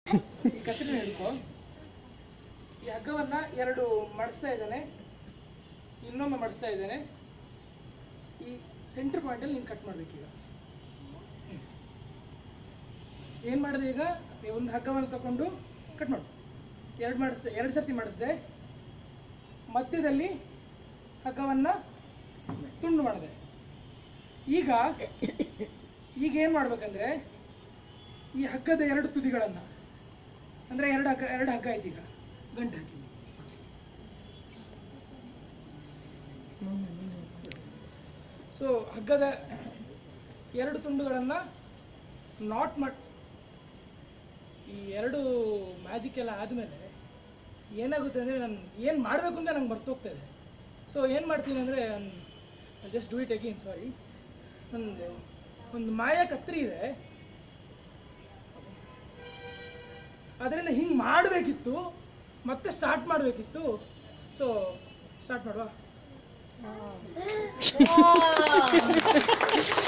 ಈ ಕತ್ರಿನ ಹಿಡ್ಕೊ ಈ ಹಗ್ಗವನ್ನ ಎರಡು ಮಡಿಸ್ತಾ ಇದ್ದಾನೆ ಇನ್ನೊಮ್ಮೆ ಮಡಿಸ್ತಾ ಇದ್ದಾನೆ ಈ ಸೆಂಟರ್ ಪಾಯಿಂಟಲ್ಲಿ ನೀನು ಕಟ್ ಮಾಡ್ಬೇಕೀಗ ಹ್ಮ್. ಏನ್ ಮಾಡಿದೆ ಈಗ ಈ ಒಂದು ಹಗ್ಗವನ್ನು ತಗೊಂಡು ಕಟ್ ಮಾಡು ಎರಡು ಮಾಡಿಸ್ದೆ ಎರಡು ಸರ್ತಿ ಮಾಡಿಸ್ದೆ ಮಧ್ಯದಲ್ಲಿ ಹಗ್ಗವನ್ನ ತುಂಡು ಮಾಡಿದೆ ಈಗ ಈಗ ಏನು ಮಾಡ್ಬೇಕಂದ್ರೆ ಈ ಹಗ್ಗದ ಎರಡು ತುದಿಗಳನ್ನು ಅಂದ್ರೆ ಎರಡು ಹಗ್ಗ ಎರಡು ಹಗ್ಗ ಆಯ್ತು ಈಗ ಗಂಟು ಹಾಕಿ ಸೊ ಹಗ್ಗದ ಎರಡು ತುಂಡುಗಳನ್ನು ನಾಟ್ ಮಾಡ್ ಈ ಎರಡು ಮ್ಯಾಜಿಕ್ ಎಲ್ಲ ಆದಮೇಲೆ ಏನಾಗುತ್ತೆ ಅಂದರೆ ನಾನು ಏನು ಮಾಡಬೇಕು ಅಂತ ನಂಗೆ ಬರ್ತೋಗ್ತಾ ಇದೆ ಸೊ ಏನು ಮಾಡ್ತೀನಿ ಅಂದರೆ just do it again sorry ಒಂದು ಒಂದು ಮಾಯ ಕತ್ರಿ ಇದೆ ಅದರಿಂದ ಹಿಂಗೆ ಮಾಡಬೇಕಿತ್ತು ಮತ್ತೆ ಸ್ಟಾರ್ಟ್ ಮಾಡಬೇಕಿತ್ತು ಸೊ ಸ್ಟಾರ್ಟ್ ಮಾಡುವ